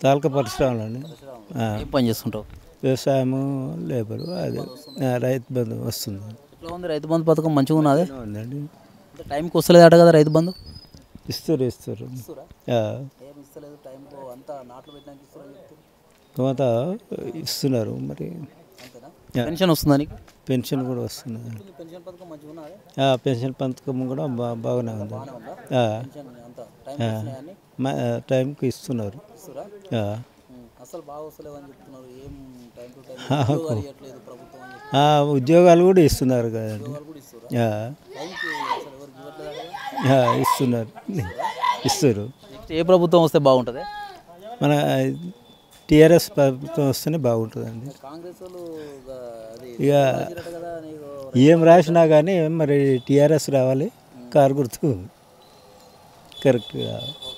తాలూకా పరిశ్రమలు అండి ఆ, ఏం పని చేస్తుంటావు వ్యవసాయము లేబరు అది ఆ, రైతు బంధు వస్తుంది ఎట్లా ఉంది రైతు బంధు పథకం మంచిగా ఉన్నది ఉందండి అంటే టైంకి వస్తలేదట కదా రైతు బంధు ఇస్తారు ఇస్తారు ఆ, ఏం ఇస్తలేదు టైంకు అంతా నాట్లు పెట్టడానికి ఇస్తారని చెప్తారు కొంత ఇస్తున్నారు మరి అంతేనా యా. పెన్షన్ వస్తుందా నీకు పెన్షన్ కూడా వస్తుంది పెన్షన్ పథకం మంచిగా ఉన్నది ఆ, పెన్షన్ పథకం కూడా బా బాగానే ఉంది ఆ, పెన్షన్ అంతా టైం ఆ, వస్తున్నాయని మ- టైంకి ఇస్తున్నారు ఇస్తారా ఆ, అసలు బాగా వస్తలేవు అని చెప్తున్నారు ఏం టైం టు టైం ఆ, ఉద్యోగాలు ఇవ్వట్లేదు ప్రభుత్వం అని చెప్పి ఆ, ఉద్యోగాలు కూడా ఇస్తున్నారు కదండి ఉద్యోగాలు కూడా ఇస్తారా ఆ, టైంకి అసలు ఎవరికి ఇవ్వట్లేదు ఆ, ఇస్తున్నారు ఇస్తారు నెక్స్ట్ ఏ ప్రభుత్వం వస్తే బాగుంటుంది మన టీఆర్ఎస్ ప్రభుత్వం వస్తేనే బాగుంటుందండి కాంగ్రెస్ వాళ్ళు ఇక అది ఇక రాసిరట కదా నీకు ఏం రాసినా కానీ మరి టీఆర్ఎస్ రావాలి కారు గుర్తు కరెక్ట్గా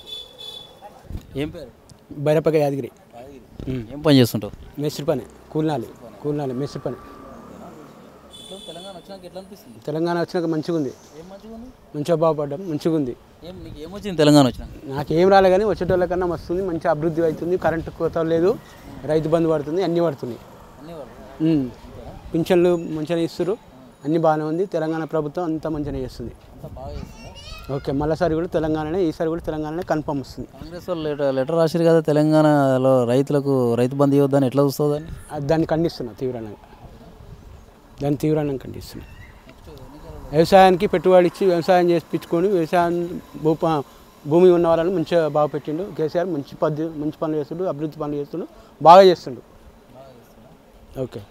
ఏం పేరు బైరపక యాదగిరి ఏం పని చేస్తుంటావు మేస్త్రి పని కూలినాలి కూలినాలి మేస్త్రి పని ఎట్లా తెలంగాణ వచ్చినాక ఎట్లా అనిపిస్తుంది తెలంగాణ వచ్చినాక మంచిగా ఉంది ఏం మంచిగా ఉంది మంచిగా బాగుపడ్డాం మంచిగా ఉంది ఏం నీకు ఏమొచ్చింది తెలంగాణ వచ్చినాక నాకేం రాలే కానీ వచ్చేటోళ్ళ కన్నా వస్తుంది మంచి అభివృద్ధి అవుతుంది కరెంటు కోత లేదు రైతు బంధు పడుతుంది అన్నీ పడుతున్నాయి అన్నీ వాళ్ళు ఉమ్. పింఛన్లు మంచిగా ఇస్తారు అన్నీ బాగానే ఉంది తెలంగాణ ప్రభుత్వం అంతా మంచిగా చేస్తుంది అంతా బాగా చేస్తుందా ఓకే మళ్ళీసారి కూడా తెలంగాణనే ఈసారి కూడా తెలంగాణనే కన్ఫర్మ్ వస్తుంది కాంగ్రెస్ వాళ్ళు లెటర్ లెటర్ రాసిరు కదా తెలంగాణలో రైతులకు రైతు బంధు ఇవ్వద్దని ఎట్లా చూస్తుందని అది దాన్ని ఖండిస్తున్నా తీవ్రంగా దాన్ని తీవ్రంగా ఖండిస్తున్నా వ్యవసాయానికి పెట్టుబడి ఇచ్చి వ్యవసాయం చేపించుకొని వ్యవసాయం భూప భూమి ఉన్న వాళ్ళని మంచిగా బాగా పెట్టిండు కేసీఆర్ మంచి పద్ధతి మంచి పనులు చేస్తుండు అభివృద్ధి పనులు చేస్తుండు బాగా చేస్తుండు ఓకే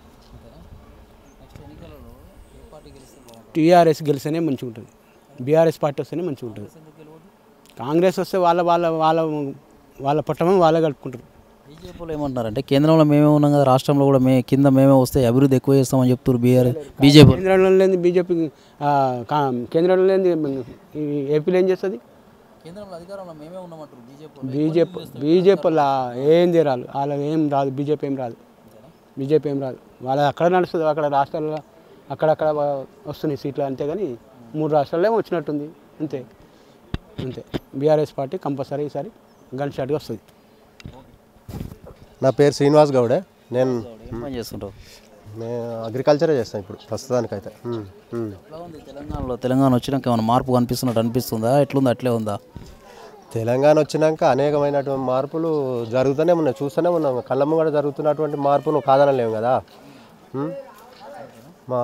టీఆర్ఎస్ గెలిస్తేనే మంచిగా ఉంటుంది బీఆర్ఎస్ పార్టీ వస్తేనే మంచిగా ఉంటుంది కాంగ్రెస్ వస్తే వాళ్ళ వాళ్ళ వాళ్ళ వాళ్ళ పట్టమం వాళ్ళే కలుపుకుంటారు బీజేపీలో ఏమంటున్నారంటే కేంద్రంలో మేమే ఉన్నాం కదా రాష్ట్రంలో కూడా మే కింద మేమే వస్తే అభివృద్ధి ఎక్కువ చేస్తామని చెప్తారు బీఆర్ బీజేపీ కేంద్రంలో లేని బీజేపీ కేంద్రంలో లేని ఈ ఏపీలో ఏం చేస్తుంది కేంద్రంలో అధికారంలో మేమే ఉన్నామంటారు బీజేపీ బీజేపీ బీజేపీలో ఏం తీరాలు వాళ్ళ ఏం రాదు బీజేపీ ఏం రాదు బీజేపీ ఏం రాదు వాళ్ళ అక్కడ నడుస్తుంది అక్కడ రాష్ట్రాల్లో అక్కడక్కడ వస్తున్నాయి సీట్లు అంతేగాని మూడు రాష్ట్రాల్లో వచ్చినట్టుంది అంతే అంతే బీఆర్ఎస్ పార్టీ కంపల్సరీ ఈసారి గన్ షాట్గా వస్తుంది నా పేరు శ్రీనివాస్ గౌడే నేను ఏం పని చేస్తుంటావు నేను అగ్రికల్చరే చేస్తాను ఇప్పుడు ప్రస్తుతానికైతే ఉమ్, ఉమ్. ఎట్లా ఉంది తెలంగాణలో తెలంగాణ వచ్చినాక ఏమైనా మార్పు కనిపిస్తున్నట్టు అనిపిస్తుందా ఎట్లుంది అట్లే ఉందా తెలంగాణ వచ్చినాక అనేకమైనటువంటి మార్పులు జరుగుతూనే ఉన్నాయి చూస్తూనే ఉన్నాం కళ్ళమ్మ కూడా జరుగుతున్నటువంటి మార్పును కాదనలేము కదా ఉమ్. మా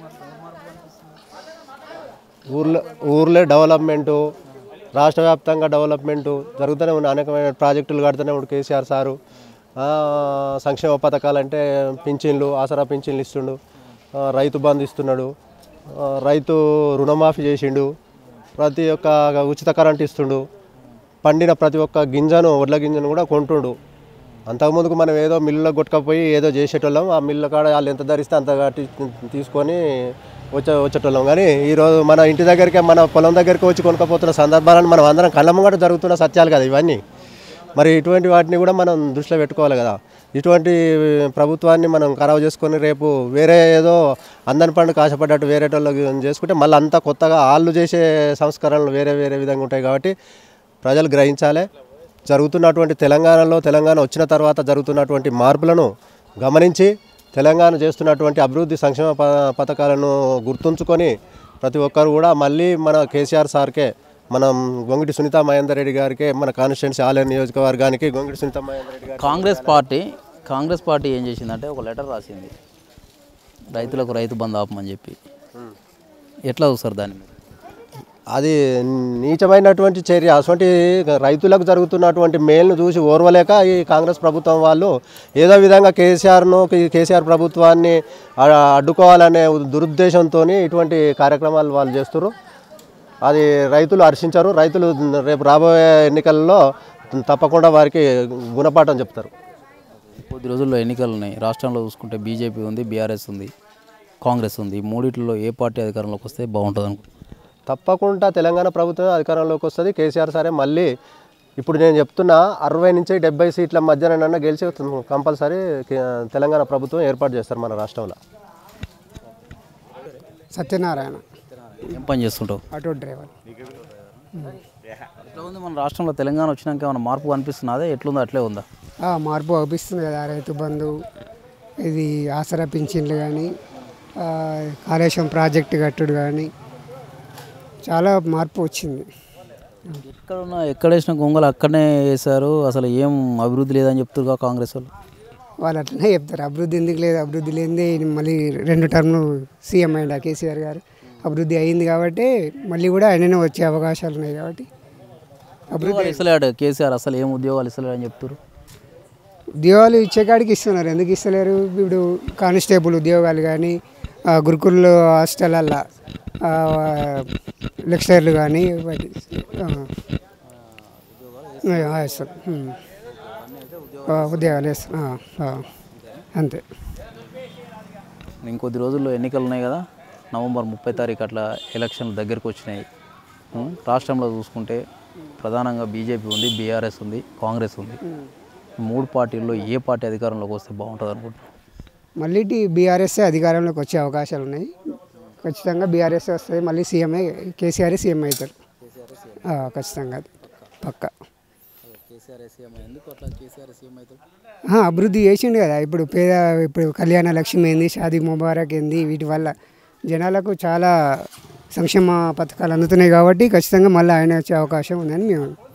ఊర్లో ఊర్లో డెవలప్మెంటు రాష్ట్ర వ్యాప్తంగా డెవలప్మెంటు జరుగుతూనే ఉన్నాయి అనేకమైన ప్రాజెక్టులు కడుతూనే ఉన్నాడు కేసీఆర్ సారు ఆ, సంక్షేమ పథకాలు అంటే పింఛన్లు ఆసరా పింఛన్లు ఇస్తుండు ఆ, రైతు బంధు ఇస్తున్నాడు ఆ, రైతు రుణమాఫీ చేసిండు ప్రతి ఒక్క ఉచిత కరెంట్ ఇస్తుండు పండిన ప్రతి ఒక్క గింజను వడ్ల గింజను కూడా కొంటుండు అంతకుముందుకు మనం ఏదో మిల్లులో కొట్టుకపోయి ఏదో చేసేటోళ్ళం ఆ మిల్లు కాడ వాళ్ళు ఎంత ధరిస్తే అంత కట్టి తీసుకొని వచ్చే వచ్చేటోళ్ళం కానీ ఈరోజు మన ఇంటి దగ్గరికి మన పొలం దగ్గరికి వచ్చి కొనుక్కపోతున్న సందర్భాలను మనం అందరం కళ్ళ ముంగట జరుగుతున్న సత్యాలు కదా ఇవన్నీ మరి ఇటువంటి వాటిని కూడా మనం దృష్టిలో పెట్టుకోవాలి కదా ఇటువంటి ప్రభుత్వాన్ని మనం ఖరాబ్ చేసుకొని రేపు వేరే ఏదో అందని పండుగ ఆశపడ్డట్టు వేరే వాళ్ళు చేసుకుంటే మళ్ళీ అంతా కొత్తగా వాళ్ళు చేసే సంస్కరణలు వేరే వేరే విధంగా ఉంటాయి కాబట్టి ప్రజలు గ్రహించాలి జరుగుతున్నటువంటి తెలంగాణలో తెలంగాణ వచ్చిన తర్వాత జరుగుతున్నటువంటి మార్పులను గమనించి తెలంగాణ చేస్తున్నటువంటి అభివృద్ధి సంక్షేమ ప- పథకాలను గుర్తుంచుకొని ప్రతి ఒక్కరు కూడా మళ్ళీ మన కేసీఆర్ సార్కే మనం గొంగిటి సునీత మహేందర్ రెడ్డి గారికి మన కాన్స్టిట్యున్సీ ఆలయ నియోజకవర్గానికి గొంగిటి సునీత మహేందర్ రెడ్డి గారికి కాంగ్రెస్ పార్టీ కాంగ్రెస్ పార్టీ ఏం చేసిందంటే ఒక లెటర్ రాసింది రైతులకు రైతు బంధు ఆపమని చెప్పి ఎట్లా చూస్తారు దాన్ని మీరు అది నీచమైనటువంటి చర్య అటువంటి రైతులకు జరుగుతున్నటువంటి మేలును చూసి ఓర్వలేక ఈ కాంగ్రెస్ ప్రభుత్వం వాళ్ళు ఏదో విధంగా కేసీఆర్ను కేసీఆర్ ప్రభుత్వాన్ని అ- అడ్డుకోవాలనే దురుద్దేశంతో ఇటువంటి కార్యక్రమాలు వాళ్ళు చేస్తారు అది రైతులు హర్షించరు రైతులు రేపు రాబోయే ఎన్నికల్లో తప్పకుండా వారికి గుణపాఠం చెప్తారు కొద్ది రోజుల్లో ఎన్నికలు ఉన్నాయి రాష్ట్రంలో చూసుకుంటే బీజేపీ ఉంది బీఆర్ఎస్ ఉంది కాంగ్రెస్ ఉంది ఈ మూడిట్లో ఏ పార్టీ అధికారంలోకి వస్తే బాగుంటుంది అనుకుంటున్నారు తప్పకుండా తెలంగాణ ప్రభుత్వం అధికారంలోకి వస్తుంది కేసీఆర్ సరే మళ్ళీ ఇప్పుడు నేను చెప్తున్నా అరవై నుంచి డెబ్బై సీట్ల మధ్యన గెలిచి కంపల్సరీ కే- తెలంగాణ ప్రభుత్వం ఏర్పాటు చేస్తారు మన రాష్ట్రంలో సత్యనారాయణ ఏం పని చేస్తుంటావు ఆటో డ్రైవర్ ఎట్లా ఉంది మన రాష్ట్రంలో తెలంగాణ వచ్చినాక ఏమైనా మార్పు కనిపిస్తున్నదే ఎట్లుందో అట్లే ఉందా ఆ, మార్పు అవుపిస్తుంది కదా రైతు బంధు ఇది ఆసరా పింఛన్లు కానీ కాళేశ్వరం ప్రాజెక్టు కట్టుడు కానీ చాలా మార్పు వచ్చింది ఎక్కడున్నా ఎక్కడ వేసిన గొంగలు అక్కడనే వేశారు అసలు ఏం అభివృద్ధి లేదని చెప్తున్నారు కాంగ్రెస్ వాళ్ళు వాళ్ళు అట్లనే చెప్తారు అభివృద్ధి ఎందుకు లేదు అభివృద్ధి లేనిదే ఈయన మళ్ళీ రెండు టర్మ్లు సీఎం అయ్యిండు కేసీఆర్ గారు అభివృద్ధి అయింది కాబట్టి మళ్ళీ కూడా ఆయననే వచ్చే అవకాశాలు ఉన్నాయి కాబట్టి ఉద్యోగాలు ఇస్తలేడు కేసీఆర్ అసలు ఏం ఉద్యోగాలు ఇస్తలేడు అని చెప్తారు ఉద్యోగాలు ఇచ్చే కాడికి ఇస్తున్నారు ఎందుకు ఇస్తలేరు ఇప్పుడు కానిస్టేబుల్ ఉద్యోగాలు కానీ గురుకుల హాస్టలల్లో లెక్చరర్లు కానీ వాటి ఆ, ఆ, ఇస్తారు ఉమ్. ఆ, ఉద్యోగాలు ఇస్తారు ఆ, ఆ, అంతే ఇంకొద్ది రోజుల్లో ఎన్నికలు ఉన్నాయి కదా నవంబర్ ముప్పై తారీఖు అట్లా ఎలక్షన్లు దగ్గరికి వచ్చినాయి ఉం? రాష్ట్రంలో చూసుకుంటే ప్రధానంగా బీజేపీ ఉంది బీఆర్ఎస్ ఉంది కాంగ్రెస్ ఉంది ఈ మూడు పార్టీల్లో ఏ పార్టీ అధికారంలోకి వస్తే బాగుంటుంది అనుకుంటున్నాను మళ్ళీ బీఆర్ఎస్ అధికారంలోకి వచ్చే అవకాశాలు ఉన్నాయి ఖచ్చితంగా బీఆర్ఎస్ వస్తుంది మళ్ళీ సీఎంఏ కేసీఆర్ సీఎం అవుతారు ఆ, ఖచ్చితంగా అది పక్క అభివృద్ధి చేసిండు కదా ఇప్పుడు పేద ఇప్పుడు కళ్యాణ లక్ష్మి ఏంది షాదీ ముబారక్ ఏంది వీటి వల్ల జనాలకు చాలా సంక్షేమ పథకాలు అందుతున్నాయి కాబట్టి ఖచ్చితంగా మళ్ళీ ఆయన వచ్చే అవకాశం ఉందని మేము